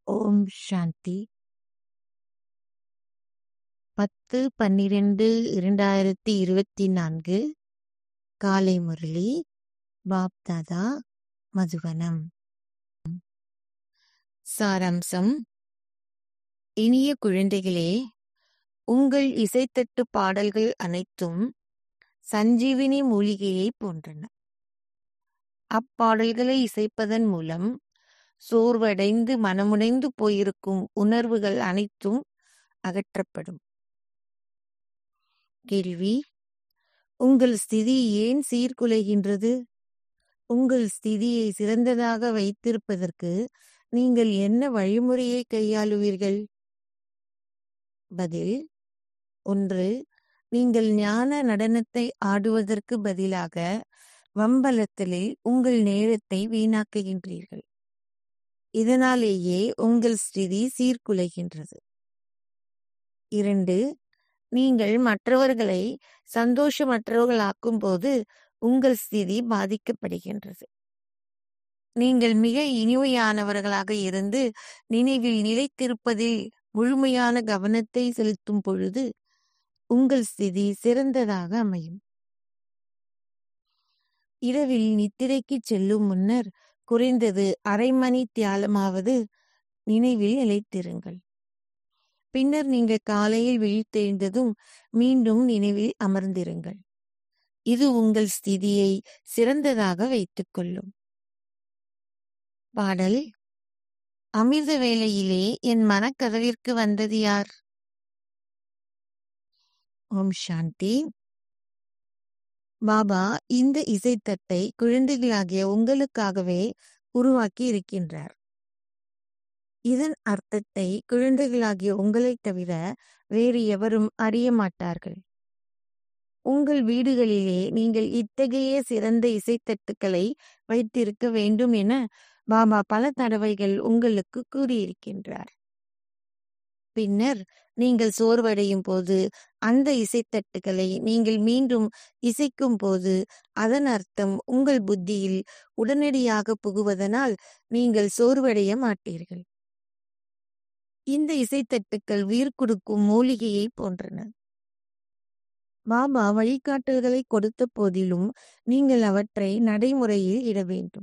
ஓம் சாந்தி பத்து பன்னிரெண்டு இரண்டாயிரத்தி இருபத்தி நான்கு காலை முரளி பாப்தாதா மதுவனம் சாராம்சம் இனிய குழந்தைகளே உங்கள் இசைத்தட்டு பாடல்கள் அனைத்தும் சஞ்சீவினி மூலிகையை போன்றன அப்பாடல்களை இசைப்பதன் மூலம் சோர்வடைந்து மனமுடைந்து போயிருக்கும் உணர்வுகள் அனைத்தும் அகற்றப்படும் கேள்வி உங்கள் ஸ்திதி ஏன் சீர்குலைகின்றது உங்கள் ஸ்திதியை சிறந்ததாக வைத்திருப்பதற்கு நீங்கள் என்ன வழிமுறையை கையாளுவீர்கள் பதில் ஒன்று நீங்கள் ஞான நடனத்தை ஆடுவதற்கு பதிலாக வம்பலத்திலே உங்கள் நேரத்தை வீணாக்குகின்றீர்கள் இதனாலேயே உங்கள் ஸ்திதி சீர்குலைகின்றது இரண்டு நீங்கள் மற்றவர்களை சந்தோஷமற்றவர்களாக்கும் போது உங்கள் ஸ்திதி பாதிக்கப்படுகின்றது நீங்கள் மிக இனிமையானவர்களாக இருந்து நினைவில் நிலைத்திருப்பதில் முழுமையான கவனத்தை செலுத்தும் பொழுது உங்கள் ஸ்திதி சிறந்ததாக அமையும் இரவில் நித்திரைக்கு செல்லும் முன்னர் குறைந்தது அரை மணி தியாலமாவது நினைவில் நிலைத்திருங்கள் பின்னர் நீங்கள் காலையில் விழித்தெழுந்ததும் மீண்டும் நினைவில் அமர்ந்திருங்கள் இது உங்கள் ஸ்திதியை சிறந்ததாக வைத்துக் கொள்ளும் பாடல் அமிர்த வேளையிலே என் மனக்கதவிற்கு வந்தது யார் ஓம் சாந்தி பாபா இந்த இசைத்தட்டை குழந்தைகளாகிய உங்களுக்காகவே உருவாக்கி இருக்கின்றார் இதன் அர்த்தத்தை குழந்தைகளாகிய உங்களைத் தவிர வேறு எவரும் அறிய மாட்டார்கள் உங்கள் வீடுகளிலே நீங்கள் இத்தகைய சிறந்த இசைத்தட்டுக்களை வைத்திருக்க வேண்டும் என பாபா பல தடவைகள் உங்களுக்கு கூறியிருக்கின்றார் பின்னர் நீங்கள் சோர்வடையும் போது அந்த இசைத்தட்டுகளை நீங்கள் மீண்டும் இசைக்கும் போது அதன் அர்த்தம் உங்கள் புத்தியில் உடனடியாக புகுவதனால் நீங்கள் சோர்வடைய மாட்டீர்கள் இந்த இசைத்தட்டுக்கள் உயிர் கொடுக்கும் மூலிகையை போன்றன பாபா வழிகாட்டல்களை கொடுத்த போதிலும் நீங்கள் அவற்றை நடைமுறையில் இட வேண்டும்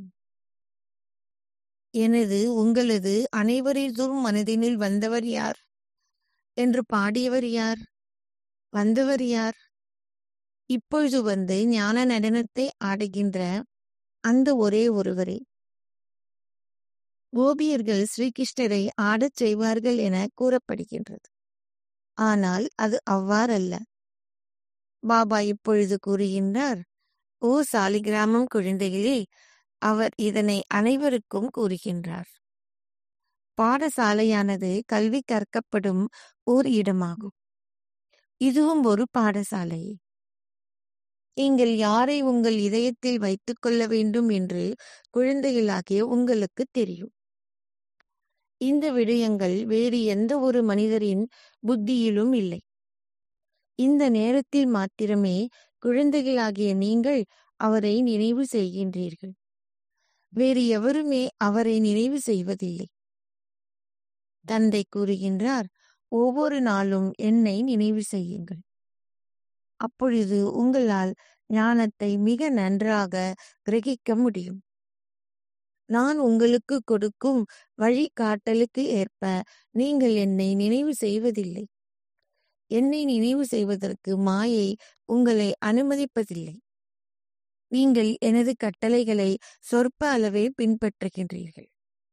எனது உங்களது அனைவரிதும் மனதினில் வந்தவர் யார் என்று பாடியவர் யார் வந்தவர் யார் இப்பொழுது வந்து ஞான நடனத்தை ஆடுகின்ற அந்த ஒரே ஒருவரே கோபியர்கள் ஸ்ரீகிருஷ்ணரை ஆடச் செய்வார்கள் என கூறப்படுகின்றது ஆனால் அது அவ்வாறல்ல பாபா இப்பொழுது கூறுகின்றார் ஓ சாலிகிராமம் குழந்தைகளே அவர் இதனை அனைவருக்கும் கூறுகின்றார் பாடசாலையானது கல்வி கற்கப்படும் ஓர் இடமாகும் இதுவும் ஒரு பாடசாலை நீங்கள் யாரை உங்கள் இதயத்தில் வைத்துக் கொள்ள வேண்டும் என்று குழந்தைகளாகிய உங்களுக்கு தெரியும் இந்த விடயங்கள் வேறு எந்த ஒரு மனிதரின் புத்தியிலும் இல்லை இந்த நேரத்தில் மாத்திரமே குழந்தைகளாகிய நீங்கள் அவரை நினைவு செய்கின்றீர்கள் வேறு எவருமே அவரை நினைவு செய்வதில்லை தந்தை கூறுகின்றார் ஒவ்வொரு நாளும் என்னை நினைவு செய்யுங்கள் அப்பொழுது உங்களால் ஞானத்தை மிக நன்றாக கிரகிக்க முடியும் நான் உங்களுக்கு கொடுக்கும் வழிகாட்டலுக்கு ஏற்ப நீங்கள் என்னை நினைவு செய்வதில்லை என்னை நினைவு செய்வதற்கு மாயை உங்களை அனுமதிப்பதில்லை நீங்கள் எனது கட்டளைகளை சொற்ப அளவே பின்பற்றுகின்றீர்கள்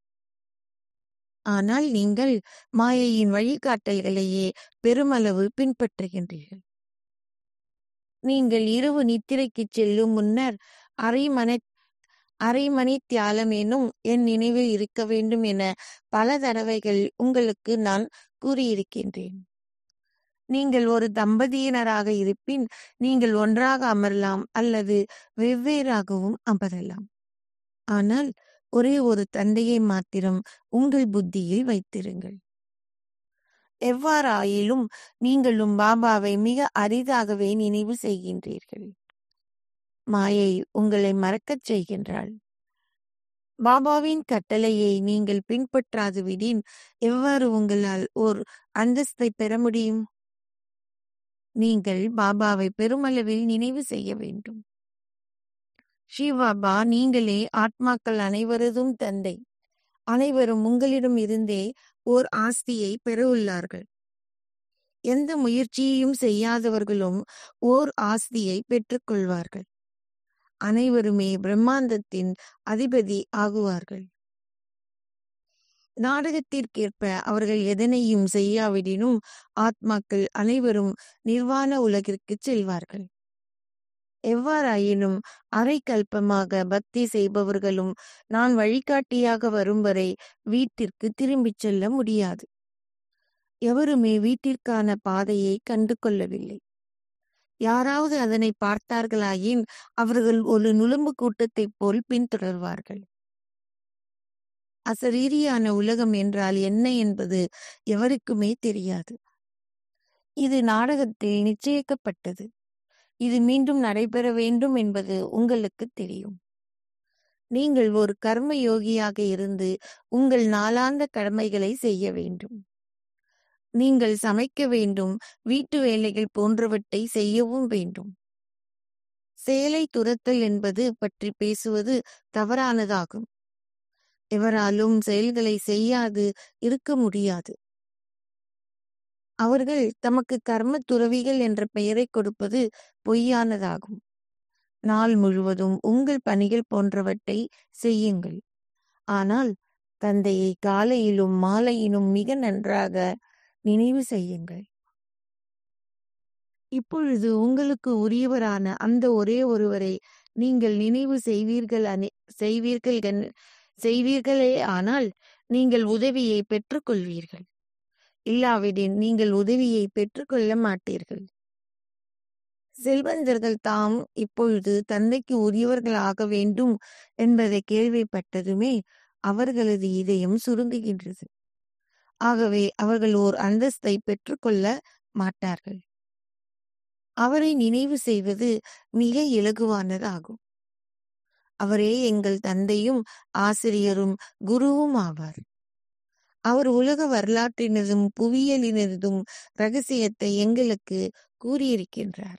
ஆனால் நீங்கள் மாயையின் வழிகாட்டல்களையே பெருமளவு பின்பற்றுகின்றீர்கள் நீங்கள் இரவு நித்திரைக்கு செல்லும் முன்னர் அரை மன அரை மணி தியாலமேனும் என் நினைவில் இருக்க வேண்டும் என பல தடவைகள் உங்களுக்கு நான் கூறியிருக்கின்றேன் நீங்கள் ஒரு தம்பதியினராக இருப்பின் நீங்கள் ஒன்றாக அமரலாம் அல்லது வெவ்வேறாகவும் அமரலாம் ஆனால் ஒரே ஒரு தந்தையை மாத்திரம் உங்கள் புத்தியில் வைத்திருங்கள் எவ்வாறாயிலும் நீங்களும் பாபாவை மிக அரிதாகவே நினைவு செய்கின்றீர்கள் மாயை உங்களை மறக்கச் செய்கின்றாள் பாபாவின் கட்டளையை நீங்கள் பின்பற்றாது விடின் எவ்வாறு உங்களால் ஓர் அந்தஸ்தை பெற முடியும் நீங்கள் பாபாவை பெருமளவில் நினைவு செய்ய வேண்டும் ஸ்ரீபாபா நீங்களே ஆத்மாக்கள் அனைவரதும் தந்தை அனைவரும் உங்களிடம் இருந்தே ஓர் ஆஸ்தியை பெற உள்ளார்கள் எந்த முயற்சியையும் செய்யாதவர்களும் ஓர் ஆஸ்தியை பெற்றுக்கொள்வார்கள் அனைவருமே பிரம்மாண்டத்தின் அதிபதி ஆகுவார்கள் நாடகத்திற்கேற்ப அவர்கள் எதனையும் செய்யாவிடினும் ஆத்மாக்கள் அனைவரும் நிர்வாண உலகிற்கு செல்வார்கள் எவ்வாறாயினும் அரை கல்பமாக பக்தி செய்பவர்களும் நான் வழிகாட்டியாக வரும் வரை வீட்டிற்கு திரும்பிச் செல்ல முடியாது எவருமே வீட்டிற்கான பாதையை கண்டு கொள்ளவில்லை யாராவது அதனை பார்த்தார்களாயின் அவர்கள் ஒரு நுழம்பு கூட்டத்தைப் போல் பின்தொடர்வார்கள் அசரீரியான உலகம் என்றால் என்ன என்பது எவருக்குமே தெரியாது இது நாடகத்தில் நிச்சயிக்கப்பட்டது இது மீண்டும் நடைபெற வேண்டும் என்பது உங்களுக்கு தெரியும் நீங்கள் ஒரு கர்ம யோகியாக இருந்து உங்கள் நாளாந்த கடமைகளை செய்ய வேண்டும் நீங்கள் சமைக்க வேண்டும் வீட்டு வேலைகள் போன்றவற்றை செய்யவும் வேண்டும் செயலை துரத்தல் என்பது பற்றி பேசுவது தவறானதாகும் எவராலும் செயல்களை செய்யாது இருக்க முடியாது அவர்கள் தமக்கு கர்ம துறவிகள் என்ற பெயரை கொடுப்பது பொய்யானதாகும் நாள் முழுவதும் உங்கள் பணிகள் போன்றவற்றை செய்யுங்கள் ஆனால் தந்தையை காலையிலும் மாலையிலும் மிக நன்றாக நினைவு செய்யுங்கள் இப்பொழுது உங்களுக்கு உரியவரான அந்த ஒரே ஒருவரை நீங்கள் நினைவு செய்வீர்கள் அனி செய்வீர்கள் செய்வீர்களே ஆனால் நீங்கள் உதவியை பெற்றுக்கொள்வீர்கள் இல்லாவிடின் நீங்கள் உதவியை பெற்றுக்கொள்ள மாட்டீர்கள் செல்வந்தர்கள் தாம் இப்பொழுது தந்தைக்கு உரியவர்களாக வேண்டும் என்பதை கேள்விப்பட்டதுமே அவர்களது இதயம் சுருங்குகின்றது ஆகவே அவர்கள் ஓர் அந்தஸ்தை பெற்றுக்கொள்ள மாட்டார்கள் அவரை நினைவு செய்வது மிக இலகுவானதாகும் அவரே எங்கள் தந்தையும் ஆசிரியரும் குருவும் ஆவார் அவர் உலக வரலாற்றினதும் புவியியலினதும் ரகசியத்தை எங்களுக்கு கூறியிருக்கின்றார்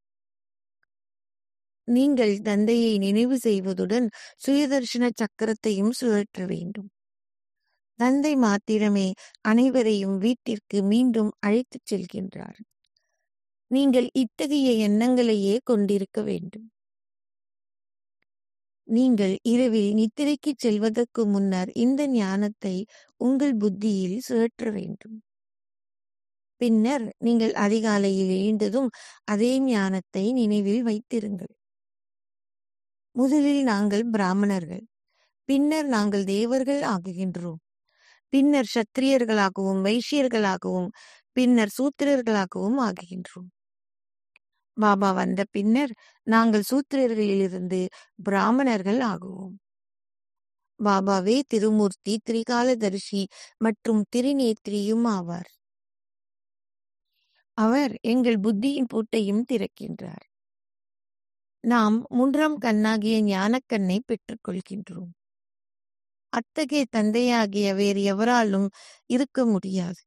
நீங்கள் தந்தையை நினைவு செய்வதுடன் சுயதர்ஷன சக்கரத்தையும் சுழற்ற வேண்டும் தந்தை மாத்திரமே அனைவரையும் வீட்டிற்கு மீண்டும் அழைத்துச் செல்கின்றார் நீங்கள் இத்தகைய எண்ணங்களையே கொண்டிருக்க வேண்டும் நீங்கள் இரவில் நித்திரைக்கு செல்வதற்கு முன்னர் இந்த ஞானத்தை உங்கள் புத்தியில் சுழற்ற வேண்டும் பின்னர் நீங்கள் அதிகாலையில் எழுந்ததும் அதே ஞானத்தை நினைவில் வைத்திருங்கள் முதலில் நாங்கள் பிராமணர்கள் பின்னர் நாங்கள் தேவர்கள் ஆகுகின்றோம் பின்னர் சத்திரியர்களாகவும் வைஷ்யர்களாகவும் பின்னர் சூத்திரர்களாகவும் ஆகுகின்றோம் பாபா வந்த பின்னர் நாங்கள் சூத்திரர்களிலிருந்து பிராமணர்கள் ஆகுவோம் பாபாவே திருமூர்த்தி திரிகாலதரிசி மற்றும் திருநேத்திரியும் ஆவார் அவர் எங்கள் புத்தியின் பூட்டையும் திறக்கின்றார் நாம் மூன்றாம் கண்ணாகிய ஞானக்கண்ணை பெற்றுக்கொள்கின்றோம் அத்தகைய தந்தையாகிய வேறு எவராலும் இருக்க முடியாது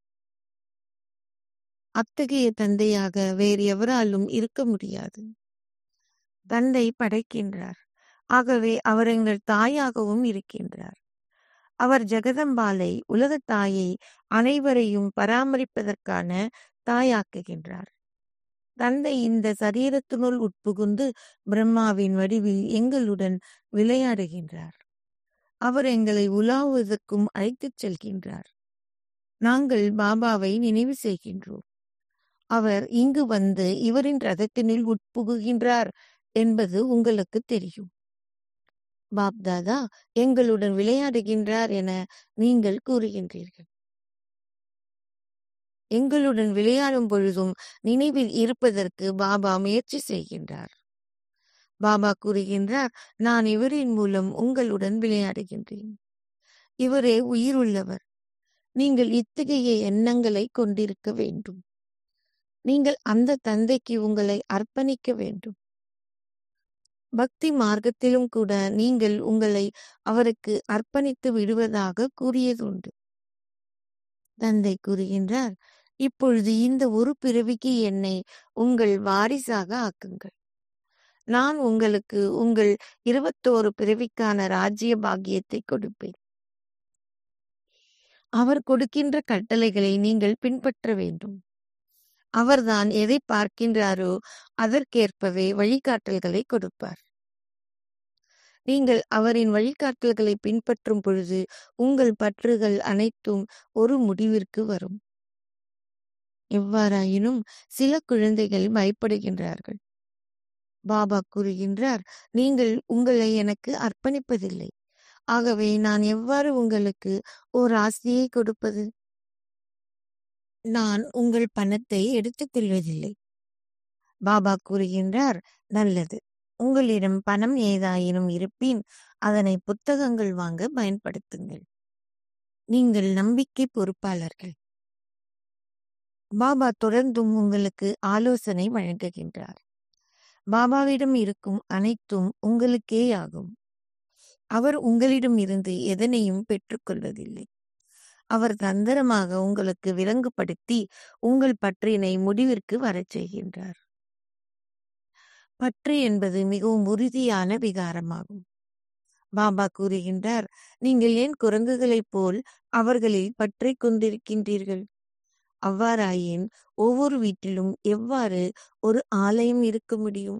அத்தகைய தந்தையாக வேறு எவராலும் இருக்க முடியாது தந்தை படைக்கின்றார் ஆகவே அவர் எங்கள் தாயாகவும் இருக்கின்றார் அவர் ஜெகதம்பாலை உலகத் தாயை அனைவரையும் பராமரிப்பதற்கான தாயாக்குகின்றார் தந்தை இந்த சரீரத்தினுள் உட்புகுந்து பிரம்மாவின் வடிவில் எங்களுடன் விளையாடுகின்றார் அவர் எங்களை உலாவுவதற்கும் அழைத்துச் செல்கின்றார் நாங்கள் பாபாவை நினைவு செய்கின்றோம் அவர் இங்கு வந்து இவரின் ரதத்தினில் உட்புகுகின்றார் என்பது உங்களுக்கு தெரியும் பாப்தாதா எங்களுடன் விளையாடுகின்றார் என நீங்கள் கூறுகின்றீர்கள் எங்களுடன் விளையாடும் பொழுதும் நினைவில் இருப்பதற்கு பாபா முயற்சி செய்கின்றார் பாபா கூறுகின்றார் நான் இவரின் மூலம் உங்களுடன் விளையாடுகின்றேன் இவரே உயிருள்ளவர் நீங்கள் இத்தகைய எண்ணங்களை கொண்டிருக்க வேண்டும் நீங்கள் அந்த தந்தைக்கு உங்களை அர்ப்பணிக்க வேண்டும் பக்தி மார்க்கத்திலும் கூட நீங்கள் உங்களை அவருக்கு அர்ப்பணித்து விடுவதாக கூறியதுண்டு தந்தை கூறுகின்றார் இப்பொழுது இந்த ஒரு பிறவிக்கு என்னை உங்கள் வாரிசாக ஆக்குங்கள் நான் உங்களுக்கு உங்கள் இருபத்தோரு பிறவிக்கான ராஜ்ய பாக்கியத்தை கொடுப்பேன் அவர் கொடுக்கின்ற கட்டளைகளை நீங்கள் பின்பற்ற வேண்டும் அவர்தான் எதை பார்க்கின்றாரோ அதற்கேற்பவே வழிகாட்டல்களை கொடுப்பார் நீங்கள் அவரின் வழிகாட்டல்களை பின்பற்றும் பொழுது உங்கள் பற்றுகள் அனைத்தும் ஒரு முடிவிற்கு வரும் எவ்வாறாயினும் சில குழந்தைகள் பயப்படுகின்றார்கள் பாபா கூறுகின்றார் நீங்கள் உங்களை எனக்கு அர்ப்பணிப்பதில்லை ஆகவே நான் எவ்வாறு உங்களுக்கு ஓர் ஆசையை கொடுப்பது நான் உங்கள் பணத்தை எடுத்துக் கொள்வதில்லை பாபா கூறுகின்றார் நல்லது உங்களிடம் பணம் ஏதாயினும் இருப்பின் அதனை புத்தகங்கள் வாங்க பயன்படுத்துங்கள் நீங்கள் நம்பிக்கை பொறுப்பாளர்கள் பாபா தொடர்ந்தும் உங்களுக்கு ஆலோசனை வழங்குகின்றார் பாபாவிடம் இருக்கும் அனைத்தும் உங்களுக்கே ஆகும் அவர் உங்களிடம் இருந்து எதனையும் பெற்றுக்கொள்வதில்லை அவர் தந்திரமாக உங்களுக்கு விலங்குபடுத்தி உங்கள் பற்றினை முடிவிற்கு வரச் செய்கின்றார் பற்று என்பது மிகவும் உறுதியான விகாரமாகும் பாபா கூறுகின்றார் நீங்கள் ஏன் குரங்குகளைப் போல் அவர்களில் பற்றிக் கொண்டிருக்கின்றீர்கள் அவ்வாறாயின் ஒவ்வொரு வீட்டிலும் எவ்வாறு ஒரு ஆலயம் இருக்க முடியும்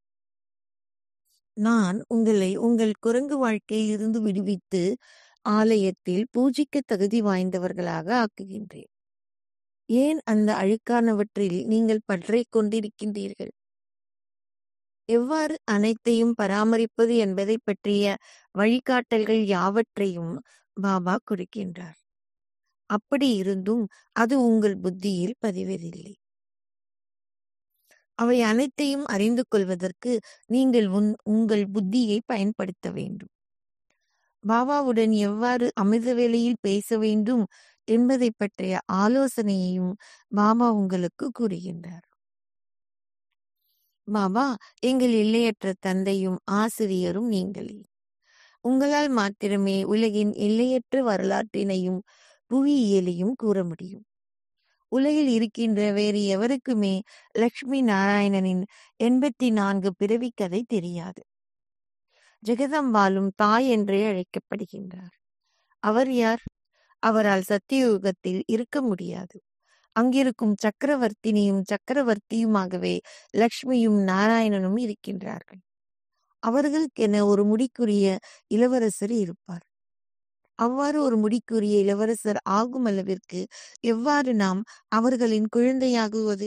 நான் உங்களை உங்கள் குரங்கு வாழ்க்கையில் இருந்து விடுவித்து ஆலயத்தில் பூஜிக்க தகுதி வாய்ந்தவர்களாக ஆக்குகின்றேன் ஏன் அந்த அழுக்கானவற்றில் நீங்கள் பற்றைக் கொண்டிருக்கின்றீர்கள் எவ்வாறு அனைத்தையும் பராமரிப்பது என்பதை பற்றிய வழிகாட்டல்கள் யாவற்றையும் பாபா கொடுக்கின்றார் அப்படி இருந்தும் அது உங்கள் புத்தியில் பதிவதில்லை அவை அனைத்தையும் அறிந்து கொள்வதற்கு நீங்கள் உன் உங்கள் புத்தியை பயன்படுத்த வேண்டும் பாபாவுடன் எவ்வாறு அமிர்த வேளையில் பேச வேண்டும் என்பதை பற்றிய ஆலோசனையையும் பாபா உங்களுக்கு கூறுகின்றார் பாபா எங்கள் எல்லையற்ற தந்தையும் ஆசிரியரும் நீங்களே உங்களால் மாத்திரமே உலகின் எல்லையற்ற வரலாற்றினையும் புவியியலையும் கூற முடியும் உலகில் இருக்கின்ற வேறு எவருக்குமே லக்ஷ்மி நாராயணனின் எண்பத்தி நான்கு பிறவி கதை தெரியாது ஜெகதம்பாலும் தாய் என்றே அழைக்கப்படுகின்றார் அவர் யார் அவரால் சத்தியுகத்தில் இருக்க முடியாது அங்கிருக்கும் சக்கரவர்த்தினியும் சக்கரவர்த்தியுமாகவே லக்ஷ்மியும் நாராயணனும் இருக்கின்றார்கள் அவர்களுக்கென ஒரு முடிக்குரிய இளவரசர் இருப்பார் அவ்வாறு ஒரு முடிக்குரிய இளவரசர் ஆகும் அளவிற்கு எவ்வாறு நாம் அவர்களின் குழந்தையாகுவது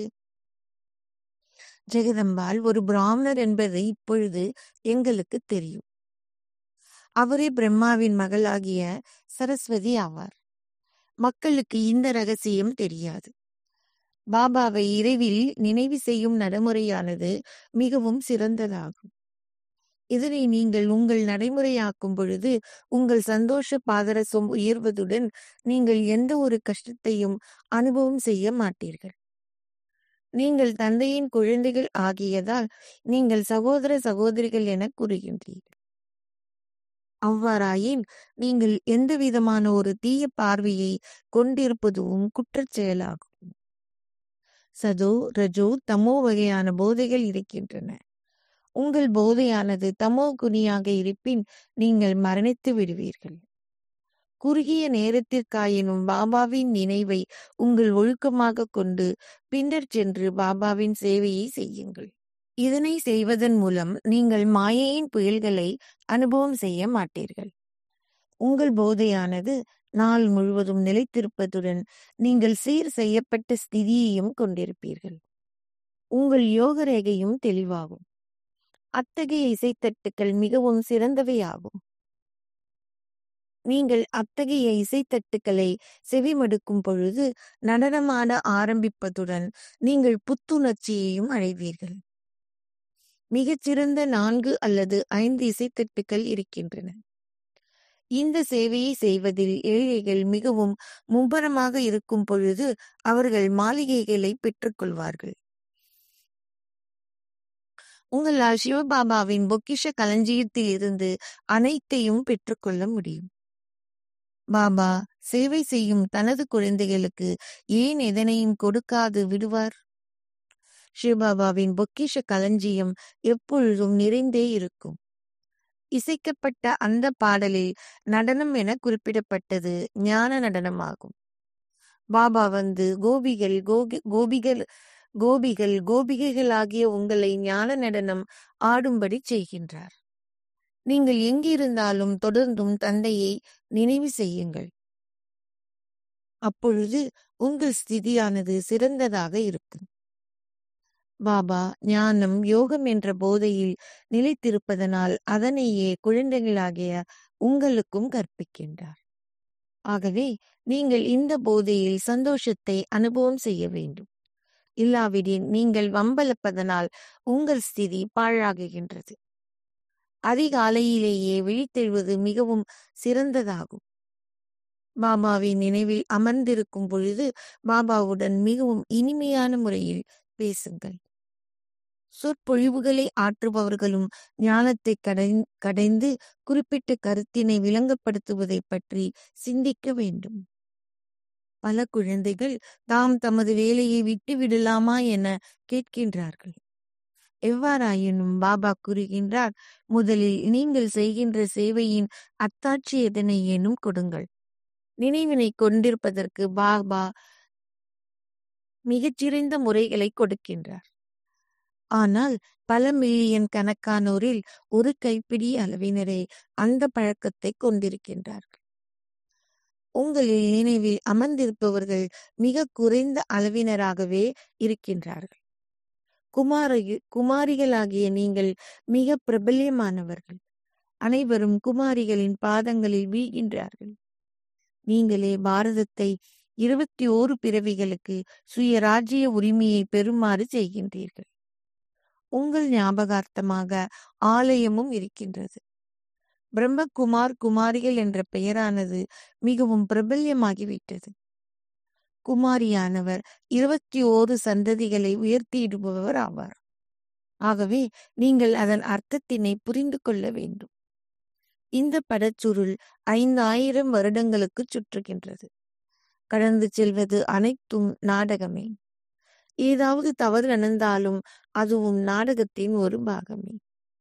ஜெகதம்பாள் ஒரு பிராமணர் என்பது இப்பொழுது எங்களுக்கு தெரியும் அவரே பிரம்மாவின் மகளாகிய சரஸ்வதி ஆவார் மக்களுக்கு இந்த ரகசியம் தெரியாது பாபாவை இரவில் நினைவு செய்யும் நடைமுறையானது மிகவும் சிறந்ததாகும் இதனை நீங்கள் உங்கள் நடைமுறையாக்கும் பொழுது உங்கள் சந்தோஷ பாதரசம் உயர்வதுடன் நீங்கள் எந்த ஒரு கஷ்டத்தையும் அனுபவம் செய்ய மாட்டீர்கள் நீங்கள் தந்தையின் குழந்தைகள் ஆகியதால் நீங்கள் சகோதர சகோதரிகள் என கூறுகின்றீர்கள் அவ்வாறாயின் நீங்கள் எந்த விதமான ஒரு தீய பார்வையை கொண்டிருப்பதும் குற்றச் செயலாகும் சதோ ரஜோ தமோ வகையான போதைகள் இருக்கின்றன உங்கள் போதையானது தமோ குனியாக இருப்பின் நீங்கள் மரணித்து விடுவீர்கள் குறுகிய நேரத்திற்காயினும் பாபாவின் நினைவை உங்கள் ஒழுக்கமாக கொண்டு பின்னர் சென்று பாபாவின் சேவையை செய்யுங்கள் இதனை செய்வதன் மூலம் நீங்கள் மாயையின் புயல்களை அனுபவம் செய்ய மாட்டீர்கள் உங்கள் போதையானது நாள் முழுவதும் நிலைத்திருப்பதுடன் நீங்கள் சீர் செய்யப்பட்ட ஸ்திதியையும் கொண்டிருப்பீர்கள் உங்கள் யோக ரேகையும் தெளிவாகும் அத்தகைய இசைத்தட்டுக்கள் மிகவும் சிறந்தவையாகும் நீங்கள் அத்தகைய இசைத்தட்டுக்களை செவிமடுக்கும் பொழுது நடனமாட ஆரம்பிப்பதுடன் நீங்கள் புத்துணர்ச்சியையும் அடைவீர்கள் மிகச்சிறந்த நான்கு அல்லது ஐந்து இசைத்தட்டுக்கள் இருக்கின்றன இந்த சேவையை செய்வதில் ஏழைகள் மிகவும் மும்பரமாக இருக்கும் பொழுது அவர்கள் மாளிகைகளை பெற்றுக்கொள்வார்கள் உங்களால் சிவபாபாவின் பொக்கிஷ களஞ்சியத்தில் இருந்து அனைத்தையும் பெற்றுக்கொள்ள முடியும் பாபா சேவை செய்யும் தனது குழந்தைகளுக்கு ஏன் எதனையும் கொடுக்காது விடுவார் சிவபாபாவின் பொக்கிஷ களஞ்சியம் எப்பொழுதும் நிறைந்தே இருக்கும் இசைக்கப்பட்ட அந்த பாடலில் நடனம் என குறிப்பிடப்பட்டது ஞான நடனமாகும் பாபா வந்து கோபிகள் கோபி கோபிகள் கோபிகள் கோபிகைகளாகிய உங்களை ஞான நடனம் ஆடும்படி செய்கின்றார் நீங்கள் எங்கிருந்தாலும் தொடர்ந்தும் தந்தையை நினைவு செய்யுங்கள் அப்பொழுது உங்கள் ஸ்திதியானது சிறந்ததாக இருக்கும் பாபா ஞானம் யோகம் என்ற போதையில் நிலைத்திருப்பதனால் அதனையே குழந்தைகளாகிய உங்களுக்கும் கற்பிக்கின்றார் ஆகவே நீங்கள் இந்த போதையில் சந்தோஷத்தை அனுபவம் செய்ய வேண்டும் இல்லாவிடின் நீங்கள் வம்பலப்பதனால் உங்கள் ஸ்திதி பாழாகுகின்றது அதிகாலையிலேயே விழித்தெழுவது மிகவும் சிறந்ததாகும் பாபாவின் நினைவில் அமர்ந்திருக்கும் பொழுது பாபாவுடன் மிகவும் இனிமையான முறையில் பேசுங்கள் சொற்பொழிவுகளை ஆற்றுபவர்களும் ஞானத்தை கடை கடைந்து குறிப்பிட்ட கருத்தினை விளங்கப்படுத்துவதை பற்றி சிந்திக்க வேண்டும் பல குழந்தைகள் தாம் தமது வேலையை விட்டு விடலாமா என கேட்கின்றார்கள் எவ்வாறாயினும் பாபா கூறுகின்றார் முதலில் நீங்கள் செய்கின்ற சேவையின் அத்தாட்சி எதனை ஏனும் கொடுங்கள் நினைவினை கொண்டிருப்பதற்கு பாபா மிகச்சிறந்த முறைகளை கொடுக்கின்றார் ஆனால் பல மில்லியன் கணக்கானோரில் ஒரு கைப்பிடி அளவினரே அந்த பழக்கத்தை கொண்டிருக்கின்றார்கள் உங்களில் நினைவில் அமர்ந்திருப்பவர்கள் மிக குறைந்த அளவினராகவே இருக்கின்றார்கள் குமாரி குமாரிகளாகிய நீங்கள் மிக பிரபல்யமானவர்கள் அனைவரும் குமாரிகளின் பாதங்களில் வீழ்கின்றார்கள் நீங்களே பாரதத்தை இருபத்தி ஓரு பிறவிகளுக்கு சுயராஜ்ய உரிமையை பெறுமாறு செய்கின்றீர்கள் உங்கள் ஞாபகார்த்தமாக ஆலயமும் இருக்கின்றது பிரம்மகுமார் குமாரிகள் என்ற பெயரானது மிகவும் பிரபல்யமாகிவிட்டது குமாரியானவர் இருபத்தி ஓரு சந்ததிகளை உயர்த்தியிடுபவர் ஆவார் ஆகவே நீங்கள் அதன் அர்த்தத்தினை புரிந்து கொள்ள வேண்டும் இந்த படச்சுருள் ஐந்தாயிரம் வருடங்களுக்கு சுற்றுகின்றது கடந்து செல்வது அனைத்தும் நாடகமே ஏதாவது தவறு நடந்தாலும் அதுவும் நாடகத்தின் ஒரு பாகமே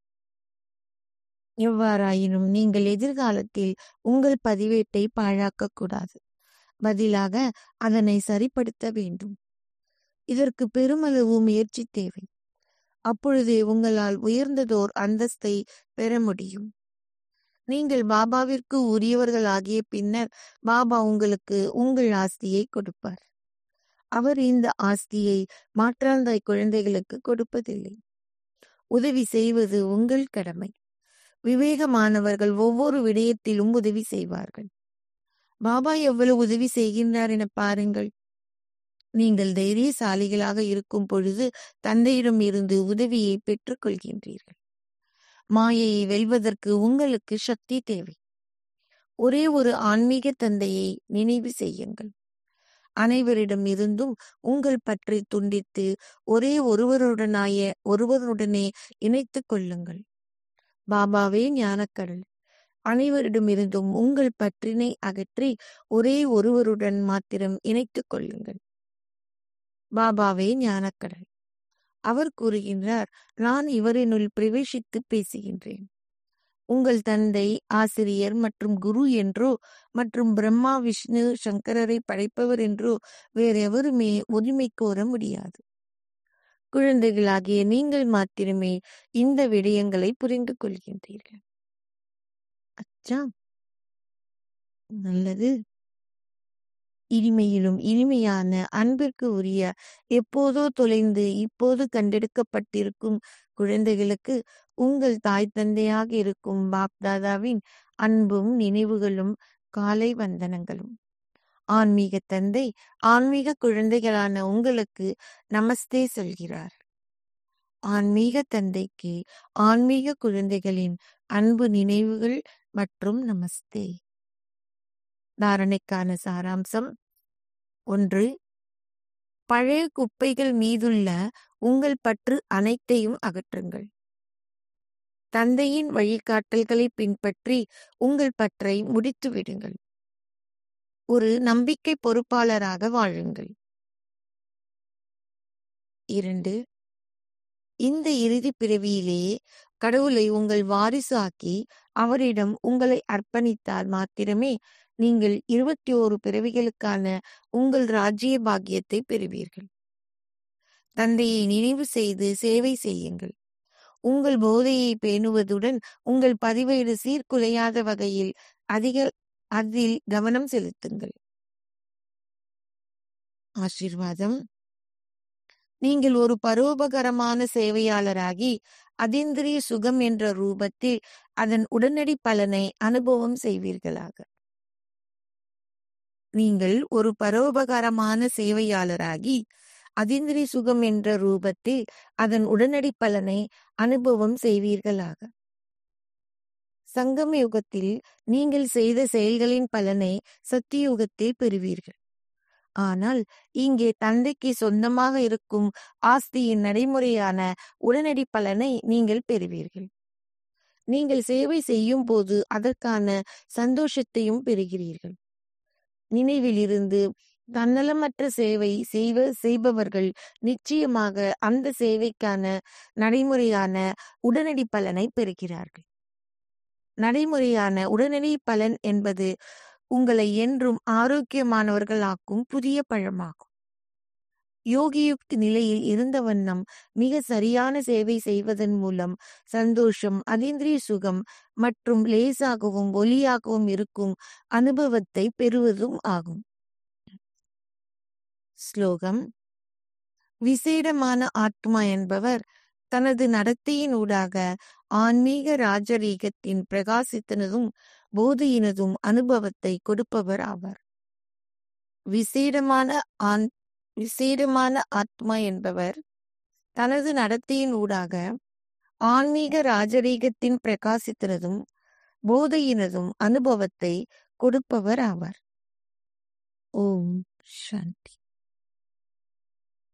எவ்வாறாயினும் நீங்கள் எதிர்காலத்தில் உங்கள் பதிவேட்டை பாழாக்க கூடாது பதிலாக அதனை சரிப்படுத்த வேண்டும் இதற்கு பெருமளவு முயற்சி தேவை அப்பொழுதே உங்களால் உயர்ந்ததோர் அந்தஸ்தை பெற முடியும் நீங்கள் பாபாவிற்கு உரியவர்களாகிய பின்னர் பாபா உங்களுக்கு உங்கள் ஆஸ்தியை கொடுப்பார் அவர் இந்த ஆஸ்தியை மாற்றாந்தாய் குழந்தைகளுக்கு கொடுப்பதில்லை உதவி செய்வது உங்கள் கடமை விவேகமானவர்கள் ஒவ்வொரு விடயத்திலும் உதவி செய்வார்கள் பாபா எவ்வளவு உதவி செய்கின்றார் என பாருங்கள் நீங்கள் தைரியசாலிகளாக இருக்கும் பொழுது தந்தையிடம் இருந்து உதவியை பெற்றுக் கொள்கின்றீர்கள் மாயையை வெல்வதற்கு உங்களுக்கு சக்தி தேவை ஒரே ஒரு ஆன்மீக தந்தையை நினைவு செய்யுங்கள் அனைவரிடம் இருந்தும் உங்கள் பற்றி துண்டித்து ஒரே ஒருவருடனாய ஒருவருடனே இணைத்துக் கொள்ளுங்கள் பாபாவே ஞானக்கடல் அனைவரிடமிருந்தும் உங்கள் பற்றினை அகற்றி ஒரே ஒருவருடன் மாத்திரம் இணைத்துக் கொள்ளுங்கள் பாபாவே ஞானக்கடல் அவர் கூறுகின்றார் நான் இவரினுள் பிரவேசித்து பேசுகின்றேன் உங்கள் தந்தை ஆசிரியர் மற்றும் குரு என்றோ மற்றும் பிரம்மா விஷ்ணு சங்கரரை படைப்பவர் என்றோ வேறெவருமே உரிமை கோர முடியாது குழந்தைகளாகிய நீங்கள் மாத்திரமே இந்த விடயங்களை புரிந்து கொள்கின்றீர்கள் அச்சா நல்லது இனிமையிலும் இனிமையான அன்பிற்கு உரிய எப்போதோ தொலைந்து இப்போது கண்டெடுக்கப்பட்டிருக்கும் குழந்தைகளுக்கு உங்கள் தாய் தந்தையாக இருக்கும் பாப்தாதாவின் அன்பும் நினைவுகளும் காலை வந்தனங்களும் ஆன்மீக தந்தை ஆன்மீக குழந்தைகளான உங்களுக்கு நமஸ்தே சொல்கிறார் ஆன்மீக தந்தைக்கு ஆன்மீக குழந்தைகளின் அன்பு நினைவுகள் மற்றும் நமஸ்தே தாரணைக்கான சாராம்சம் ஒன்று பழைய குப்பைகள் மீதுள்ள உங்கள் பற்று அனைத்தையும் அகற்றுங்கள் தந்தையின் வழிகாட்டல்களை பின்பற்றி உங்கள் பற்றை முடித்து விடுங்கள் ஒரு நம்பிக்கை பொறுப்பாளராக வாழுங்கள் இரண்டு இந்த இறுதி பிறவியிலேயே கடவுளை உங்கள் வாரிசு ஆக்கி அவரிடம் உங்களை அர்ப்பணித்தால் மாத்திரமே நீங்கள் இருபத்தி ஓரு பிறவிகளுக்கான உங்கள் ராஜ்ய பாக்கியத்தை பெறுவீர்கள் தந்தையை நினைவு செய்து சேவை செய்யுங்கள் உங்கள் போதையை பேணுவதுடன் உங்கள் பதிவேடு சீர்குலையாத வகையில் அதிக அதில் கவனம் செலுத்துங்கள் ஆசீர்வாதம் நீங்கள் ஒரு பரோபகரமான சேவையாளராகி அதீந்திரிய சுகம் என்ற ரூபத்தில் அதன் உடனடி பலனை அனுபவம் செய்வீர்களாக நீங்கள் ஒரு பரோபகாரமான சேவையாளராகி அதீந்திரிய சுகம் என்ற ரூபத்தில் அதன் உடனடி பலனை அனுபவம் செய்வீர்களாக சங்கம யுகத்தில் நீங்கள் செய்த செயல்களின் பலனை சத்தியுகத்தில் பெறுவீர்கள் ஆனால் இங்கே தந்தைக்கு சொந்தமாக இருக்கும் ஆஸ்தியின் நடைமுறையான உடனடி பலனை நீங்கள் பெறுவீர்கள் நீங்கள் சேவை செய்யும் போது அதற்கான சந்தோஷத்தையும் பெறுகிறீர்கள் நினைவிலிருந்து தன்னலமற்ற சேவை செய்வ செய்பவர்கள் நிச்சயமாக அந்த சேவைக்கான நடைமுறையான உடனடி பலனை பெறுகிறார்கள் நடைமுறையான உடனடி பலன் என்பது உங்களை என்றும் ஆரோக்கியமானவர்களாக்கும் புதிய பழமாகும் யோகியுக்தி நிலையில் இருந்த வண்ணம் மிக சரியான சேவை செய்வதன் மூலம் சந்தோஷம் அதீந்திரிய சுகம் மற்றும் லேசாகவும் ஒலியாகவும் இருக்கும் அனுபவத்தை பெறுவதும் ஆகும் ஸ்லோகம் விசேடமான ஆத்மா என்பவர் தனது நடத்தையின் ஊடாக ஆன்மீக ராஜரீகத்தின் பிரகாசித்தனதும் போதையினதும் அனுபவத்தை கொடுப்பவர் ஆவார் விசேடமான ஆன் விசேடமான ஆத்மா என்பவர் தனது நடத்தையின் ஊடாக ஆன்மீக ராஜரீகத்தின் பிரகாசித்தனதும் போதையினதும் அனுபவத்தை கொடுப்பவர் ஆவார் ஓம் சாந்தி